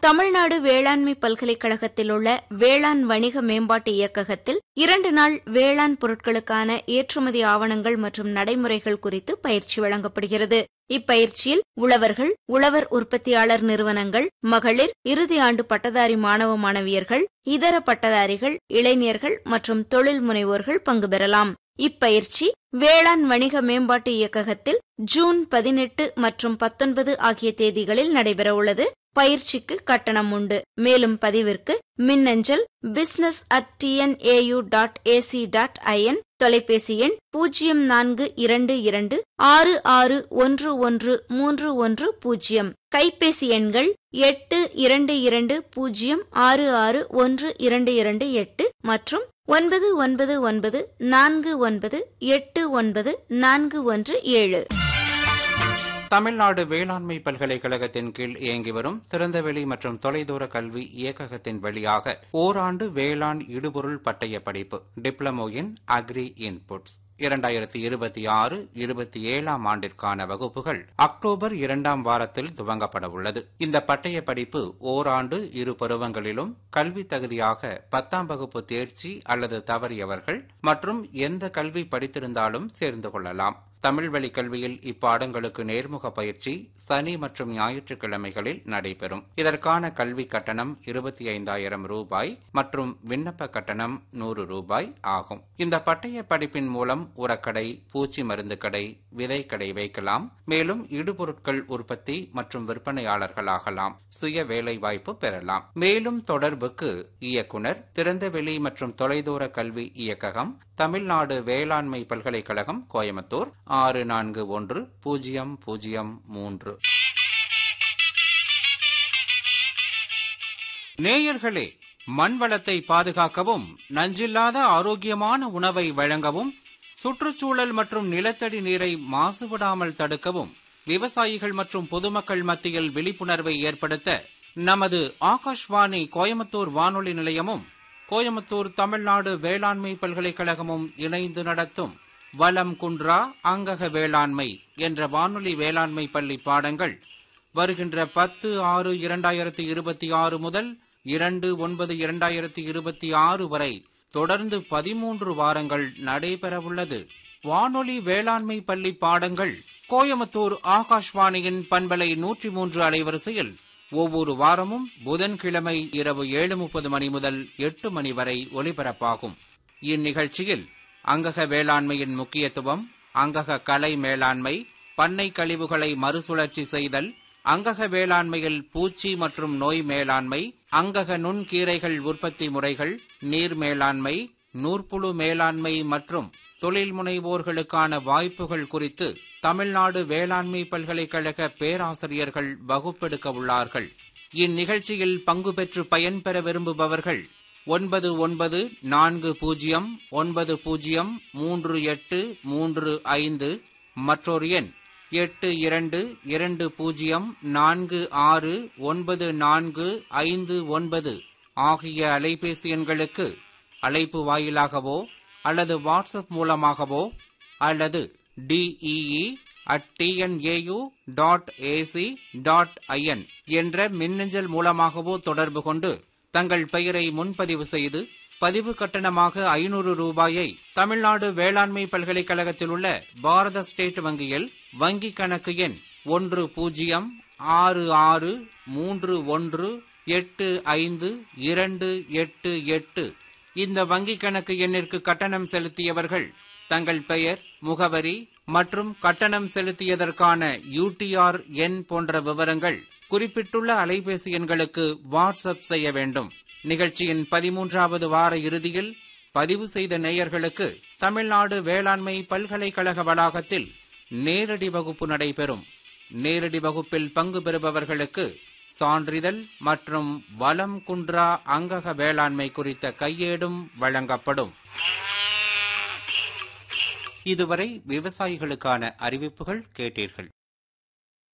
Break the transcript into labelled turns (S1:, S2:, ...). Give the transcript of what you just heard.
S1: தமிழ்நாடு வேளாண்மை பல்கலைக்கழகத்தில் உள்ள வேளாண் வணிக மேம்பாட்டு இயக்ககத்தில் இரண்டு நாள் வேளாண் பொருட்களுக்கான ஏற்றுமதி ஆவணங்கள் மற்றும் நடைமுறைகள் குறித்து பயிற்சி வழங்கப்படுகிறது இப்பயிற்சியில் உழவர்கள் உழவர் உற்பத்தியாளர் நிறுவனங்கள் மகளிர் இறுதி ஆண்டு பட்டதாரி மாணவ மாணவியர்கள் இதர பட்டதாரிகள் இளைஞர்கள் மற்றும் தொழில் முனைவோர்கள் பங்கு பெறலாம் இப்பயிற்சி வேளாண் வணிக மேம்பாட்டு இயக்ககத்தில் ஜூன் பதினெட்டு மற்றும் பத்தொன்பது ஆகிய தேதிகளில் நடைபெறவுள்ளது பயிற்சிக்கு கட்டணம் உண்டு மேலும் பதிவிற்கு மின்னஞ்சல் business at TNAU dot ac dot in தொலைபேசி எண் பூஜ்ஜியம் நான்கு இரண்டு இரண்டு ஆறு ஆறு ஒன்று ஒன்று மூன்று ஒன்று பூஜ்ஜியம் கைபேசி எண்கள் எட்டு இரண்டு இரண்டு பூஜ்ஜியம் ஆறு ஆறு ஒன்று இரண்டு இரண்டு எட்டு மற்றும் ஒன்பது ஒன்பது ஒன்பது நான்கு ஒன்பது எட்டு ஒன்பது நான்கு ஒன்று ஏழு
S2: தமிழ்நாடு வேளாண்மை பல்கலைக்கழகத்தின் கீழ் இயங்கி வரும் திறந்தவெளி மற்றும் தொலைதூர கல்வி இயக்ககத்தின் வழியாக ஓராண்டு வேளாண் இடுபொருள் பட்டய படிப்பு டிப்ளமோ இன் அக்ரி இன்புட்ஸ் இரண்டாயிரத்தி இருபத்தி ஆறு இருபத்தி ஏழாம் ஆண்டிற்கான வகுப்புகள் அக்டோபர் இரண்டாம் வாரத்தில் துவங்கப்பட உள்ளது இந்த பட்டய படிப்பு ஓராண்டு இரு பருவங்களிலும் கல்வி தகுதியாக பத்தாம் வகுப்பு தேர்ச்சி அல்லது தவறியவர்கள் மற்றும் எந்த கல்வி படித்திருந்தாலும் சேர்ந்து கொள்ளலாம் தமிழ் வழி கல்வியில் இப்பாடங்களுக்கு நேர்முக பயிற்சி சனி மற்றும் ஞாயிற்றுக்கிழமைகளில் நடைபெறும் இதற்கான கல்வி கட்டணம் இருபத்தி ஐந்தாயிரம் ரூபாய் மற்றும் விண்ணப்ப கட்டணம் நூறு ரூபாய் ஆகும் இந்த பட்டய படிப்பின் மூலம் உரக்கடை பூச்சி மருந்து கடை விதை கடை வைக்கலாம் மேலும் இடுபொருட்கள் உற்பத்தி மற்றும் விற்பனையாளர்களாகலாம் சுய வேலை வாய்ப்பு பெறலாம் மேலும் தொடர்புக்கு இயக்குனர் திறந்தவெளி மற்றும் தொலைதூர கல்வி இயக்ககம் தமிழ்நாடு வேளாண்மை பல்கலைக்கழகம் கோயம்புத்தூர் ஆறு நான்கு ஒன்று பூஜ்ஜியம் பூஜ்ஜியம் மூன்று நேயர்களே மண் வளத்தை பாதுகாக்கவும் நஞ்சில்லாத ஆரோக்கியமான உணவை வழங்கவும் சுற்றுச்சூழல் மற்றும் நிலத்தடி நீரை மாசுபடாமல் தடுக்கவும் விவசாயிகள் மற்றும் பொதுமக்கள் மத்தியில் விழிப்புணர்வை ஏற்படுத்த நமது ஆகாஷ்வாணி கோயம்புத்தூர் வானொலி நிலையமும் கோயம்புத்தூர் தமிழ்நாடு வேளாண்மை பல்கலைக்கழகமும் இணைந்து நடத்தும் வலம் குன்றா அங்கக வேளாண்மை என்ற வானொலி வேளாண்மை பள்ளி பாடங்கள் வருகின்ற பத்து ஆறு இரண்டாயிரத்தி இருபத்தி ஆறு முதல் இரண்டு ஒன்பது இரண்டாயிரத்தி இருபத்தி ஆறு வரை தொடர்ந்து பதிமூன்று வாரங்கள் நடைபெறவுள்ளது வானொலி வேளாண்மை பள்ளி பாடங்கள் கோயம்புத்தூர் ஆகாஷ்வாணியின் பண்பலை நூற்றி மூன்று அலைவரிசையில் ஒவ்வொரு வாரமும் புதன்கிழமை இரவு ஏழு முப்பது மணி முதல் எட்டு மணி வரை ஒலிபரப்பாகும் இந்நிகழ்ச்சியில் அங்கக வேளாண்மையின் முக்கியத்துவம் அங்கக கலை மேலாண்மை பண்ணை கழிவுகளை மறுசுழற்சி செய்தல் அங்கக வேளாண்மையில் பூச்சி மற்றும் நோய் மேலாண்மை அங்கக நுண்கீரைகள் உற்பத்தி முறைகள் நீர் மேலாண்மை நூற்புழு மேலாண்மை மற்றும் தொழில் முனைவோர்களுக்கான வாய்ப்புகள் குறித்து தமிழ்நாடு வேளாண்மை பல்கலைக்கழக பேராசிரியர்கள் வகுப்பெடுக்க உள்ளார்கள் இந்நிகழ்ச்சியில் பங்கு பெற்று பயன்பெற விரும்புபவர்கள் ஒன்பது ஒன்பது நான்கு பூஜ்ஜியம் ஒன்பது பூஜ்ஜியம் மூன்று எட்டு மூன்று ஐந்து மற்றொரு எண் எட்டு இரண்டு இரண்டு பூஜ்ஜியம் நான்கு ஆறு ஒன்பது நான்கு ஐந்து ஒன்பது ஆகிய அலைபேசி எண்களுக்கு அழைப்பு வாயிலாகவோ அல்லது வாட்ஸ்அப் மூலமாகவோ அல்லது DEE at TNAU dot ac dot in என்ற மின்னஞ்சல் மூலமாகவோ தொடர்பு கொண்டு தங்கள் பெயரை முன்பதிவு செய்து பதிவு கட்டணமாக ஐநூறு ரூபாயை தமிழ்நாடு வேளாண்மை பல்கலைக்கழகத்தில் உள்ள பாரத ஸ்டேட் வங்கியில் வங்கி கணக்கு எண் ஒன்று பூஜ்ஜியம் ஆறு ஆறு மூன்று ஒன்று எட்டு ஐந்து இரண்டு எட்டு எட்டு இந்த வங்கி கணக்கு எண்ணிற்கு கட்டணம் செலுத்தியவர்கள் தங்கள் பெயர் முகவரி மற்றும் கட்டணம் செலுத்தியதற்கான யூடிஆர் எண் போன்ற விவரங்கள் குறிப்பிட்டுள்ள அலைபேசி எண்களுக்கு வாட்ஸ்அப் செய்ய வேண்டும் நிகழ்ச்சியின் பதிமூன்றாவது வார இறுதியில் பதிவு செய்த நேயர்களுக்கு தமிழ்நாடு வேளாண்மை பல்கலைக்கழக வளாகத்தில் நேரடி வகுப்பு நடைபெறும் நேரடி வகுப்பில் பங்கு பெறுபவர்களுக்கு சான்றிதழ் மற்றும் வலம் குன்றா அங்கக வேளாண்மை குறித்த கையேடும் வழங்கப்படும் இதுவரை விவசாயிகளுக்கான அறிவிப்புகள் கேட்டீர்கள்